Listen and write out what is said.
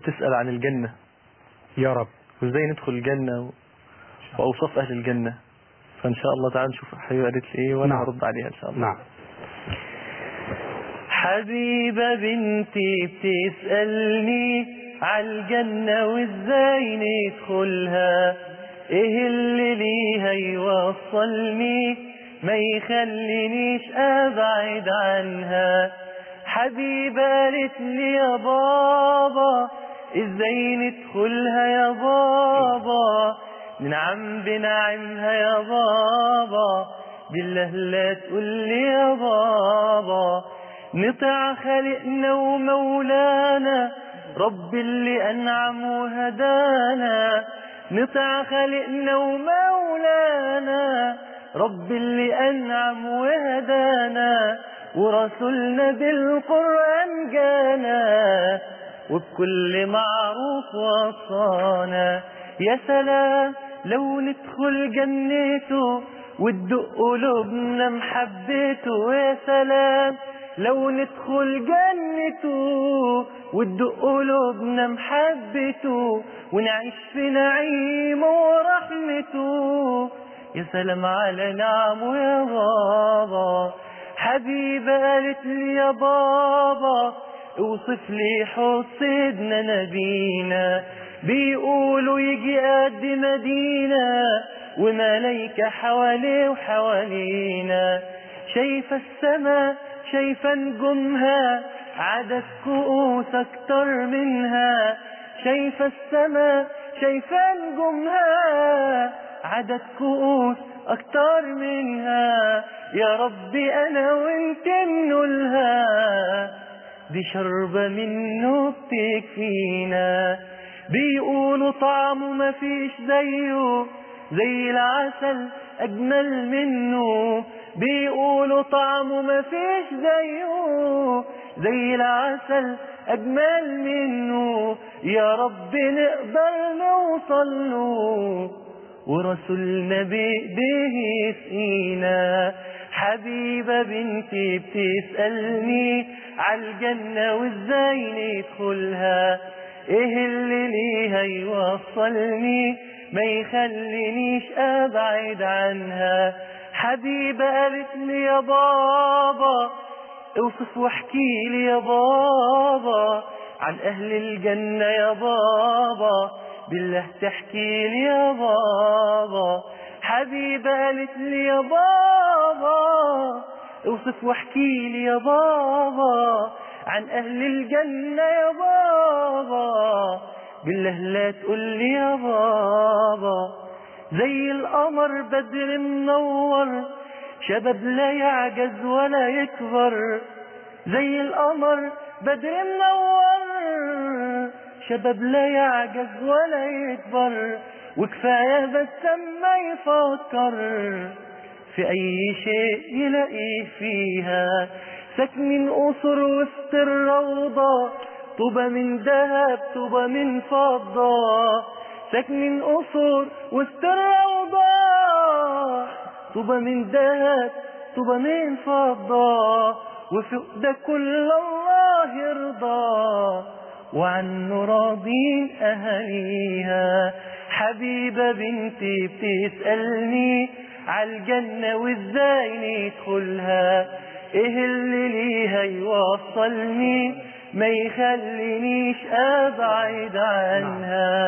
بتسأل عن الجنة يا رب وازاي ندخل الجنة و... وأوصاف أهل الجنة فإن شاء الله تعالى نشوف حبيبة قالت لي إيه وأنا نعم. هرد عليها إن شاء الله نعم حبيبة بنتي بتسألني عالجنة وازاي ندخلها ايه اللي ليها يوصلني ما يخلينيش ابعد عنها حبيبة قالت لي يا بابا ازاي ندخلها يا بابا ننعم بنعمها يا بابا بالله لا تقول لي يا بابا نطع خالقنا ومولانا رب اللي أنعم وهدانا نطع خالقنا ومولانا رب اللي أنعم وهدانا ورسولنا بالقرآن جانا وبكل معروف وصانا يا سلام لو ندخل جنته وتدق قلوبنا محبته يا سلام لو ندخل جنته وتدق قلوبنا محبته ونعيش في نعيمه ورحمته يا سلام على نعمه يا بابا حبيبة قالت لي يا بابا اوصف لي حوض سيدنا نبينا بيقولوا يجي قد مدينة وملايكة حواليه وحوالينا شايفة السماء شايفة نجومها عدد كؤوس أكتر منها شايفة السماء شايفة نجومها عدد كؤوس أكتر منها يا ربي أنا وانت منولها دي شربة منه بتكفينا بيقولوا طعمه مفيش زيه زي العسل أجمل منه بيقولوا طعمه مفيش زيه زي العسل أجمل منه يا رب نقدر نوصل له ورسولنا بإيديه يسقينا حبيبة بنتي بتسألني عالجنة وازاي ندخلها ايه اللي ليها يوصلني ما يخلينيش ابعد عنها حبيبة قالت لي يا بابا اوصف واحكي لي يا بابا عن اهل الجنة يا بابا بالله تحكي لي يا بابا حبيبة قالت لي يا بابا اوصف واحكي لي يا بابا عن اهل الجنة يا بابا بالله لا تقول لي يا بابا زي القمر بدر منور شباب لا يعجز ولا يكبر زي القمر بدر منور شباب لا يعجز ولا يكبر وكفاية بس ما يفكر في أي شيء يلاقيه فيها ساكنين قصر وسط الروضة طوبة من ذهب طوبة من فضة ساكنين قصور وسط الروضة طوبة من ذهب طوبة من فضة وفوق ده كل الله يرضى وعنه راضين أهاليها حبيبة بنتي بتسألني عالجنة وازاي ندخلها ايه اللي ليها يوصلني ما يخلينيش ابعد عنها